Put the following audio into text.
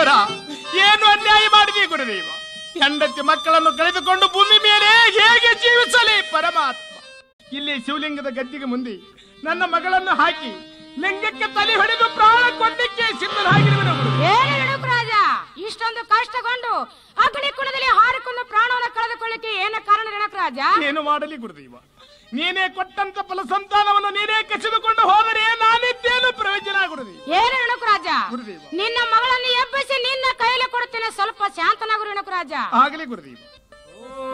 ಈಶ್ವರ ಏನು ಅನ್ಯಾಯ ಮಾಡಿದೆ ಗುರುದೇವ ಹೆಂಡತಿ ಮಕ್ಕಳನ್ನು ಕಳೆದುಕೊಂಡು ಭೂಮಿ ಮೇಲೆ ಹೇಗೆ ಜೀವಿಸಲಿ ಪರಮಾತ್ಮ ಇಲ್ಲಿ ಶಿವಲಿಂಗದ ಗದ್ದಿಗೆ ಮುಂದೆ ನನ್ನ ಮಗಳನ್ನು ಹಾಕಿ ಲಿಂಗಕ್ಕೆ ತಲೆ ಹೊಡೆದು ಪ್ರಾಣ ಕೊಡ್ಲಿಕ್ಕೆ ಸಿದ್ಧರಾಗಿರುವನು ಗುರು. ಏನು ರೇಣುಕ ರಾಜ ಇಷ್ಟೊಂದು ಕಷ್ಟಗೊಂಡು ಅಗ್ನಿ ಕುಣದಲ್ಲಿ ಹಾರಿಕೊಂಡು ಪ್ರಾಣವನ್ನು ಕಳೆದುಕೊಳ್ಳಿಕ್ಕೆ ಏನು ಕಾರಣ ರೇಣುಕ ರಾಜ ಏನು ಮಾಡಲಿ ಗುರುದೇವ ನೀನೇ ಕೊಟ್ಟಂತ ಫಲ ಸಂತಾನವನ್ನು ನೀನೇ ಕಸಿದುಕೊಂಡು ಹೋದರೆ ನಾನಿದ್ದೇನು ಪ್ರಯೋಜನ ಗುರುದೇವ ಏನು ರೇಣುಕ ರಾಜ ಗುರುದೇವ ನಿನ್ನ ಮಗಳನ್ನು ಎಬ್ಬಿಸಿ ನಿನ್ನ ಕೈಯಲ್ಲಿ ಕೊಡುತ್ತೇನೆ ಸ್ವಲ್ಪ ಶಾಂತನಾಗು ರೇಣುಕ ರಾಜ ಆಗಲಿ ಗುರುದೇವ